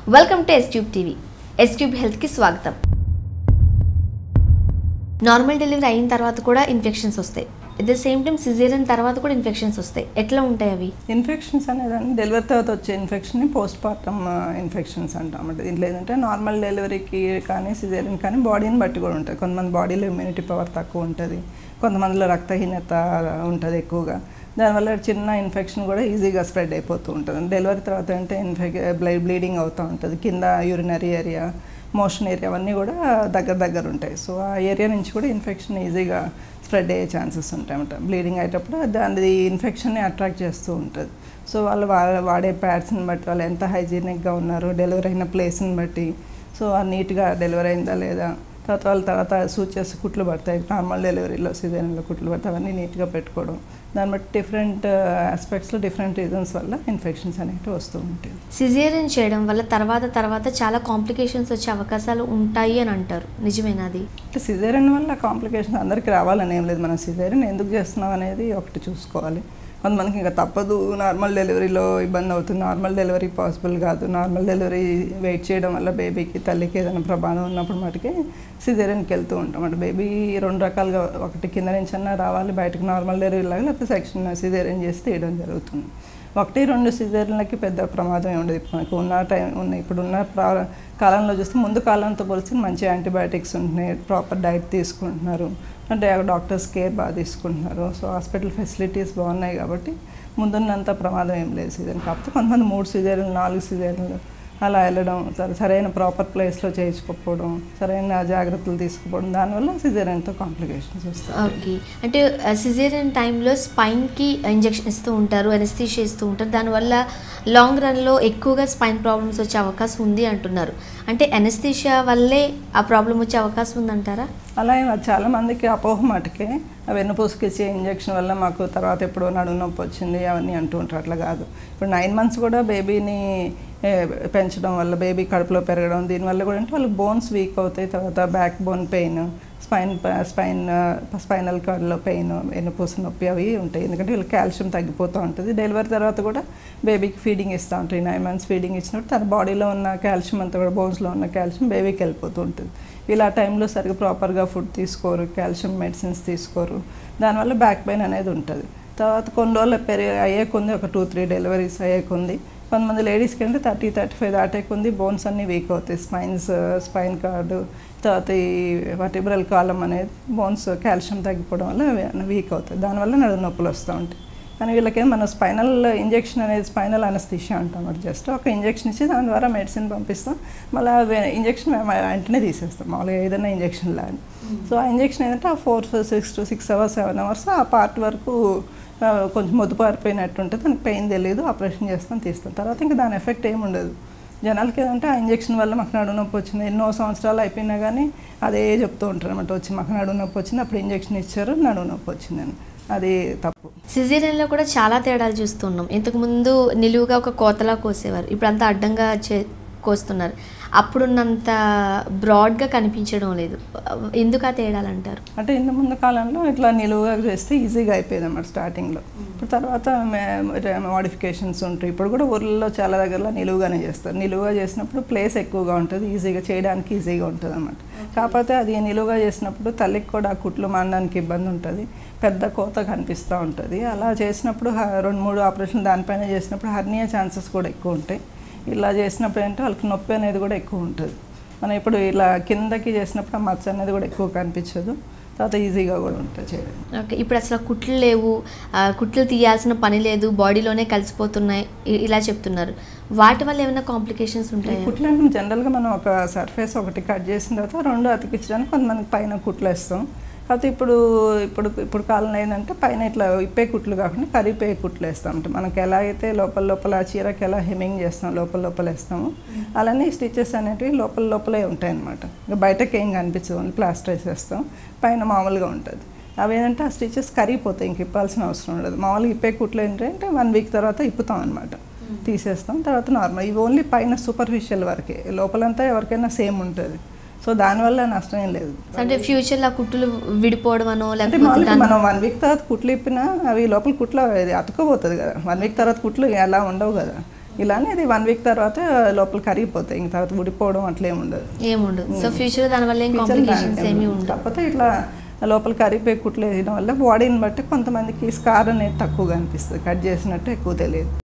welcome to STube TV STube హెల్త్కి స్వాగతం normal delivery అయిన తర్వాత కూడా ఇన్ఫెక్షన్స్ వస్తాయి at the same time caesarean తర్వాత కూడా ఇన్ఫెక్షన్స్ వస్తాయి ఎట్లా ఉంటాయి అవి ఇన్ఫెక్షన్స్ అనేదాన్ని డెలివరీ తర్వాత వచ్చే ఇన్ఫెక్షన్ని పోస్ట్ పార్టమ్ ఇన్ఫెక్షన్స్ అంటాం అంటే దీంట్లో ఏంటంటే నార్మల్ డెలివరీకి కానీ సిజేరియన్ కానీ బాడీని బట్టి కూడా ఉంటుంది కొంతమంది బాడీలో ఇమ్యూనిటీ పవర్ తక్కువ ఉంటుంది కొంతమందిలో రక్తహీనత ఉంటుంది ఎక్కువగా దానివల్ల చిన్న ఇన్ఫెక్షన్ కూడా ఈజీగా స్ప్రెడ్ అయిపోతూ ఉంటుంది డెలివరీ తర్వాత అంటే ఇన్ఫెక్ బ్లడ్ బ్లీడింగ్ అవుతూ ఉంటుంది కింద యూరినరీ ఏరియా మోషన్ ఏరియా అవన్నీ కూడా దగ్గర దగ్గర ఉంటాయి సో ఆ ఏరియా నుంచి కూడా ఇన్ఫెక్షన్ ఈజీగా స్ప్రెడ్ అయ్యే ఛాన్సెస్ ఉంటాయి అన్నమాట బ్లీడింగ్ అయ్యేటప్పుడు దాని ఇన్ఫెక్షన్ని అట్రాక్ట్ చేస్తూ ఉంటుంది సో వాళ్ళు వా- వాడే ప్యాడ్స్ని బట్టి వాళ్ళు ఎంత హైజీనిక్గా ఉన్నారు డెలివరీ అయిన ప్లేస్ని బట్టి సో ఆ నీట్గా డెలివరీ అయిందా లేదా తర్వాత వాళ్ళ తర్వాత సూచెస్ కుట్లు పడతాయి నార్మల్ డెలివరీలో సీజన్లో కుట్లు పడతాయి అవన్నీ నీట్గా పెట్టుకోవడం దాన్ని బట్టి డిఫరెంట్ ఆస్పెక్ట్స్లో డిఫరెంట్ రీజన్స్ వల్ల ఇన్ఫెక్షన్స్ అనేవి వస్తూ ఉంటాయి సిజేరియన్ చేయడం వల్ల తర్వాత తర్వాత చాలా కాంప్లికేషన్స్ వచ్చే అవకాశాలు ఉంటాయి అని అంటారు నిజమేనా అది అంటే సిజేరియన్ వల్ల కాంప్లికేషన్స్ అందరికీ రావాలని ఏం లేదు మనం సిజేరియన్ ఎందుకు చేస్తున్నాం అనేది ఒకటి చూసుకోవాలి కొంతమందికి ఇంకా తప్పదు నార్మల్ డెలివరీలో ఇబ్బంది అవుతుంది నార్మల్ డెలివరీ పాసిబుల్ కాదు నార్మల్ డెలివరీ వెయిట్ చేయడం వల్ల బేబీకి తల్లికి ఏదైనా ప్రమాదం ఉన్నప్పుడు మటుకే సిజేరియన్కి వెళ్తూ ఉంటాం అంటే బేబీ రెండు రకాలుగా ఒకటి కింద నుంచి అన్నా రావాలి బయటకు నార్మల్ డెలివరీ లాగా లేకపోతే సెక్షన్ సిజేరియన్ చేసి తీయడం జరుగుతుంది ఒకటి రెండు సిజేరియన్లకి పెద్ద ప్రమాదం ఏమి ఉండదు ఇప్పుడు మనకు ఉన్న టైం ఉన్న ఇప్పుడున్న ప్రా కాలంలో చూస్తే ముందు కాలంతో పోలిస్తే మంచి యాంటీబయాటిక్స్ ఉంటున్నాయి ప్రాపర్ డైట్ తీసుకుంటున్నారు అంటే డాక్టర్స్ కేర్ బాగా తీసుకుంటున్నారు సో హాస్పిటల్ ఫెసిలిటీస్ బాగున్నాయి కాబట్టి ముందున్నంత ప్రమాదం ఏం లేదు సీజన్ కాకపోతే కొంతమంది మూడు సీజన్లు నాలుగు సీజన్లు అలా వెళ్ళడం సరే- సరైన ప్రాపర్ ప్లేస్లో చేయించుకోకపోవడం సరైన జాగ్రత్తలు తీసుకుపోవడం దానివల్ల సిజేరియన్తో కాంప్లికేషన్స్ వస్తాయి ఓకే అంటే సిజేరియన్ టైంలో స్పైన్కి ఇంజెక్షన్ ఇస్తూ ఉంటారు ఎనస్థీషియా ఇస్తూ ఉంటారు దానివల్ల లాంగ్ రన్లో ఎక్కువగా స్పైన్ ప్రాబ్లమ్స్ వచ్చే అవకాశం ఉంది అంటున్నారు అంటే ఎనస్థీషియా వల్లే ఆ ప్రాబ్లం వచ్చే అవకాశం ఉందంటారా అలా ఏం అది చాలా మందికి అపోహ మటుకే ఆ వెన్నుపూసకి ఇచ్చే ఇంజెక్షన్ వల్ల మాకు తర్వాత ఎప్పుడో నడుము నొప్పి వచ్చింది అవన్నీ అంటూ ఉంటారు అట్లా కాదు ఇప్పుడు నైన్ మంత్స్ కూడా బేబీని ఏ, పెంచడం వల్ల బేబీ కడుపులో పెరగడం దీనివల్ల కూడా అంటే వాళ్ళకి బోన్స్ వీక్ అవుతాయి తర్వాత back bone pain spine spine spinal కార్డ్లో పెయిన్ వెన్నుపూస నొప్పి అవి ఉంటాయి ఎందుకంటే వీళ్ళకి కాల్షియం తగ్గిపోతూ ఉంటుంది డెలివరీ తర్వాత కూడా బేబీకి ఫీడింగ్ ఇస్తూ ఉంటాయి నైన్ మంత్స్ ఫీడింగ్ ఇచ్చినప్పుడు తన బాడీలో ఉన్న కాల్షియం అంతా కూడా బోన్స్లో ఉన్న కాల్షియం బేబీకి వెళ్ళిపోతూ ఉంటుంది వీళ్ళు ఆ టైంలో సరిగ్గా ప్రాపర్గా ఫుడ్ తీసుకోరు కాల్షియం మెడిసిన్స్ తీసుకోరు దానివల్ల బ్యాక్ పెయిన్ అనేది ఉంటుంది తర్వాత కొన్ని రోజులు పెరిగి అయ్యే కొంది ఒక టూ త్రీ డెలివరీస్ అయ్యే కొంది కొంతమంది లేడీస్కి అంటే థర్టీ థర్టీ ఫైవ్ దాటే కొంది బోన్స్ అన్నీ వీక్ అవుతాయి స్పైన్స్ స్పైన్ కార్డు తర్వాత ఈ వర్టిబ్రల్ కాలం అనేది బోన్స్ కాల్షియం తగ్గిపోవడం వల్ల వీక్ అవుతాయి దానివల్ల నడుము నొప్పులు వస్తూ ఉంటాయి కానీ వీళ్ళకేం మన స్పైనల్ ఇంజెక్షన్ అనేది స్పైనల్ అనస్థిషియా అంటాం అన్నమాట జస్ట్ ఒక ఇంజెక్షన్ ఇచ్చి దాని ద్వారా మెడిసిన్ పంపిస్తాం మళ్ళీ ఇంజెక్షన్ వెంటనే తీసేస్తాం మామూలుగా ఏదైనా ఇంజెక్షన్ లాగా సో ఆ ఇంజెక్షన్ ఏంటంటే ఆ four six to six hours seven hours ఆ పార్ట్ వరకు ఆ, కొంచెం మొద్దుపారిపోయినట్టు ఉంటుంది దానికి పెయిన్ తెలియదు ఆపరేషన్ చేస్తాం తీస్తాం తర్వాత ఇంకా దాని ఎఫెక్ట్ ఏమి ఉండదు జనాలకి ఏదంటే ఆ ఇంజెక్షన్ వల్ల మాకు నడుము నొప్పి వచ్చింది ఎన్నో సంవత్సరాలు అయిపోయినా కానీ అదే చెప్తూ ఉంటారు అనమాట వచ్చి మాకు నడుము నొప్పి వచ్చింది అప్పుడు ఇంజెక్షన్ ఇచ్చారు నడుము నొప్పి వచ్చిందని అది తప్పు సిజేరియన్లో కూడా చాలా తేడాలు చూస్తున్నాం ఇంతకుముందు నిలువుగా ఒక కోతలా కోసేవారు ఇప్పుడు అంతా అడ్డంగా చే కోస్తున్నారు అప్పుడున్నంత బ్రాడ్గా కనిపించడం లేదు ఎందుకు ఆ తేడాలు అంటారు అంటే ఇంత ముందు కాలంలో ఇట్లా నిలువుగా చేస్తే ఈజీగా అయిపోయేది అన్నమాట స్టార్టింగ్లో ఇప్పుడు తర్వాత మోడిఫికేషన్స్ ఉంటాయి ఇప్పుడు కూడా ఊర్లలో చాలా దగ్గరలో నిలువుగానే చేస్తారు నిలువుగా చేసినప్పుడు ప్లేస్ ఎక్కువగా ఉంటుంది ఈజీగా చేయడానికి ఈజీగా ఉంటుంది అన్నమాట కాకపోతే అది నిలువుగా చేసినప్పుడు తల్లికి కూడా ఆ కుట్లు మానడానికి ఇబ్బంది ఉంటుంది పెద్ద కోత కనిపిస్తూ ఉంటుంది అలా చేసినప్పుడు హ- రెండు మూడు ఆపరేషన్ దానిపైన చేసినప్పుడు హర్నియా ఛాన్సెస్ కూడా ఎక్కువ ఉంటాయి ఇలా చేసినప్పుడు ఏంటంటే వాళ్ళకి నొప్పి అనేది కూడా ఎక్కువ ఉంటుంది మనం ఇప్పుడు ఇలా కిందకి చేసినప్పుడు ఆ మచ్చ అనేది కూడా ఎక్కువ కనిపించదు తర్వాత ఈజీగా కూడా ఉంటుంది చేయడం ఓకే ఇప్పుడు అసలు కుట్లు లేవు ఆ, కుట్లు తీయాల్సిన పని లేదు బాడీలోనే కలిసిపోతున్నాయి ఇ- ఇలా చెప్తున్నారు వాటి వల్ల ఏమైనా కాంప్లికేషన్స్ ఈ ఉంటాయా కుట్లు అంటే జనరల్గా మనం ఒక సర్ఫేస్ ఒకటి కట్ చేసిన తర్వాత రెండు అతికించడానికి కొంతమందికి పైన కుట్లు వేస్తాం కాకపోతే ఇప్పుడు ఇప్పుడు ఇప్పుడు కాలంలో ఏంటంటే పైన ఇట్లా ఇప్పే కుట్లు కాకుండా కరిపే కుట్లు వేస్తాం అంటే మనకి ఎలా అయితే లోపల లోపల ఆ చీరకి ఎలా హెమ్మింగ్ చేస్తాం లోపల లోపల వేస్తాము అలానే స్టిచెస్ అనేటివి లోపల లోపలే ఉంటాయి అనమాట ఇంకా బయటకి ఏం కనిపించదు ఓన్లీ ప్లాస్టర్ వేసేస్తాం పైన మామూలుగా ఉంటుంది అవి ఏంటంటే ఆ స్టిచెస్ కరిగిపోతాయి ఇంక ఇప్పాల్సిన అవసరం ఉండదు మామూలుగా ఇప్పే కుట్లు ఏంటంటే వన్ వీక్ తర్వాత ఇప్పుతాం అనమాట తీసేస్తాం తర్వాత నార్మల్ ఇవి ఓన్లీ పైన సూపర్ఫిషియల్ వరకే లోపలంతా ఎవరికైనా సేమ్ ఉంటుంది సో దానివల్ల నష్టం ఏం లేదు అంటే ఫ్యూచర్లో ఆ కుట్లు విడిపోవడం అనో అంటే లేకపోతే మామూలుగా దాని- మనం వన్ వీక్ తర్వాత కుట్లు ఇప్పినా అవి లోపల కుట్లు అది అతుక్కోపోతుంది కదా వన్ వీక్ తర్వాత కుట్లు ఎలా ఉండవు కదా ఇలానే ఇది వన్ వీక్ తర్వాత లోపల కరిగిపోతాయి ఇంక తర్వాత ఊడిపోవడం అట్లా ఏమి ఉండదు ఏముండదు సో ఫ్యూచర్ దానివల్ల ఏం Feature కాంప్లికేషన్స్ దానికి ఏమీ ఏమి ఉండవు కాకపోతే ఇట్లా లోపల కరిగిపోయి కుట్లు వేయడం వల్ల బాడీని బట్టి కొంతమందికి స్కార్ అనేది తక్కువగా అనిపిస్తుంది కట్ చేసినట్టు ఎక్కువ తెలియదు